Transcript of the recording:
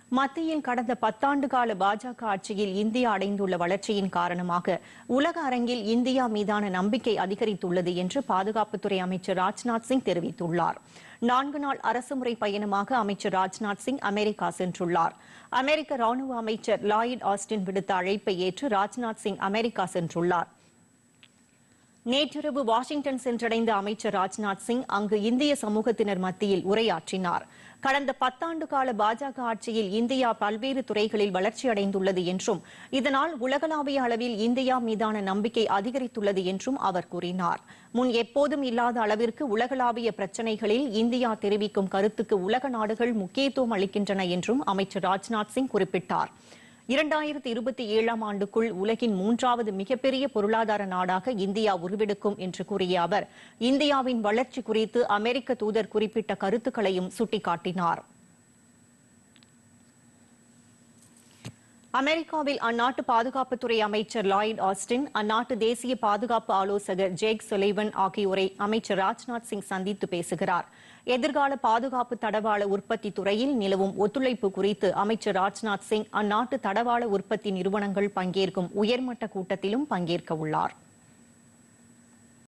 மத்தியில் கடந்த பத்தாண்டு கால பாஜக ஆட்சியில் இந்தியா அடைந்துள்ள வளர்ச்சியின் காரணமாக உலக அரங்கில் இந்தியா மீதான நம்பிக்கை அதிகரித்துள்ளது என்று பாதுகாப்புத்துறை அமைச்சர் ராஜ்நாத் சிங் தெரிவித்துள்ளார் நான்கு நாள் அரசுமுறை பயணமாக அமைச்சர் ராஜ்நாத் சிங் அமெரிக்கா சென்றுள்ளார் அமெரிக்க ராணுவ அமைச்சர் லாயிட் ஆஸ்டின் விடுத்த அழைப்பை ஏற்று ராஜ்நாத் சிங் அமெரிக்கா சென்றுள்ளார் நேற்றிரவு வாஷிங்டன் சென்றடைந்த அமைச்சர் ராஜ்நாத் சிங் அங்கு இந்திய சமூகத்தினர் மத்தியில் உரையாற்றினார் கடந்த பத்தாண்டு கால பாஜக ஆட்சியில் இந்தியா பல்வேறு துறைகளில் வளர்ச்சியடைந்துள்ளது என்றும் இதனால் உலகளாவிய அளவில் இந்தியா மீதான நம்பிக்கை அதிகரித்துள்ளது என்றும் அவர் கூறினார் முன் எப்போதும் இல்லாத அளவிற்கு உலகளாவிய பிரச்சினைகளில் இந்தியா தெரிவிக்கும் கருத்துக்கு உலக நாடுகள் முக்கியத்துவம் அளிக்கின்றன என்றும் அமைச்சர் ராஜ்நாத் சிங் குறிப்பிட்டார் இரண்டாயிரத்தி இருபத்தி ஏழாம் ஆண்டுக்குள் உலகின் மூன்றாவது மிகப்பெரிய பொருளாதார நாடாக இந்தியா உருவெடுக்கும் என்று கூறிய அவர் இந்தியாவின் வளர்ச்சி குறித்து அமெரிக்க தூதர் குறிப்பிட்ட கருத்துக்களையும் சுட்டிக்காட்டினார் அமெரிக்காவில் அந்நாட்டு பாதுகாப்புத்துறை அமைச்சர் லாயிட் ஆஸ்டின் அந்நாட்டு தேசிய பாதுகாப்பு ஆலோசகர் ஜேக் சொலைவன் ஆகியோரை அமைச்சர் ராஜ்நாத் சிங் சந்தித்து பேசுகிறார் எதிர்கால பாதுகாப்பு தடவாள உற்பத்தி துறையில் நிலவும் ஒத்துழைப்பு குறித்து அமைச்சர் ராஜ்நாத் சிங் அந்நாட்டு தடவாள உற்பத்தி நிறுவனங்கள் பங்கேற்கும் உயர்மட்ட கூட்டத்திலும் பங்கேற்க உள்ளார்